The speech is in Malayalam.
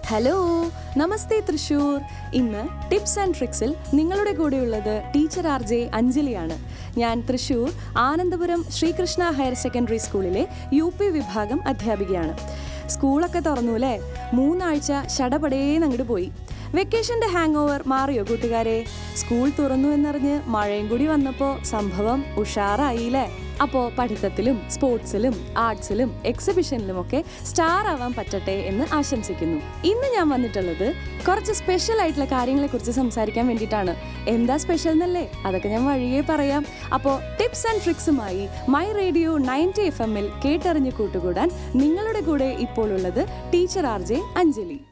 ഹലോ നമസ്തേ തൃശൂർ ഇന്ന് ടിപ്സ് ആൻഡ് ട്രിക്സിൽ നിങ്ങളുടെ കൂടെയുള്ളത് ടീച്ചർ ആർ ജെ അഞ്ജലിയാണ് ഞാൻ തൃശൂർ ആനന്ദപുരം ശ്രീകൃഷ്ണ ഹയർ സെക്കൻഡറി സ്കൂളിലെ യു പി വിഭാഗം അധ്യാപികയാണ് സ്കൂളൊക്കെ തുറന്നു അല്ലേ മൂന്നാഴ്ച ശടപടേന്ന് അങ്ങോട്ട് പോയി വെക്കേഷൻ്റെ ഹാങ് ഓവർ മാറിയോ കൂട്ടുകാരെ സ്കൂൾ തുറന്നു എന്നറിഞ്ഞ് മഴയും കൂടി വന്നപ്പോൾ സംഭവം ഉഷാറായില്ലേ അപ്പോൾ പഠിത്തത്തിലും സ്പോർട്സിലും ആർട്സിലും എക്സിബിഷനിലുമൊക്കെ സ്റ്റാർ ആവാൻ പറ്റട്ടെ എന്ന് ആശംസിക്കുന്നു ഇന്ന് ഞാൻ വന്നിട്ടുള്ളത് കുറച്ച് സ്പെഷ്യൽ ആയിട്ടുള്ള കാര്യങ്ങളെക്കുറിച്ച് സംസാരിക്കാൻ വേണ്ടിയിട്ടാണ് എന്താ സ്പെഷ്യൽ എന്നല്ലേ അതൊക്കെ ഞാൻ വഴിയേ പറയാം അപ്പോൾ ടിപ്സ് ആൻഡ് ട്രിക്സുമായി മൈ റേഡിയോ നയൻറ്റി എഫ് എമ്മിൽ കേട്ടറിഞ്ഞ് കൂട്ടുകൂടാൻ നിങ്ങളുടെ കൂടെ ഇപ്പോൾ ഉള്ളത് ടീച്ചർ ആർ ജെ അഞ്ജലി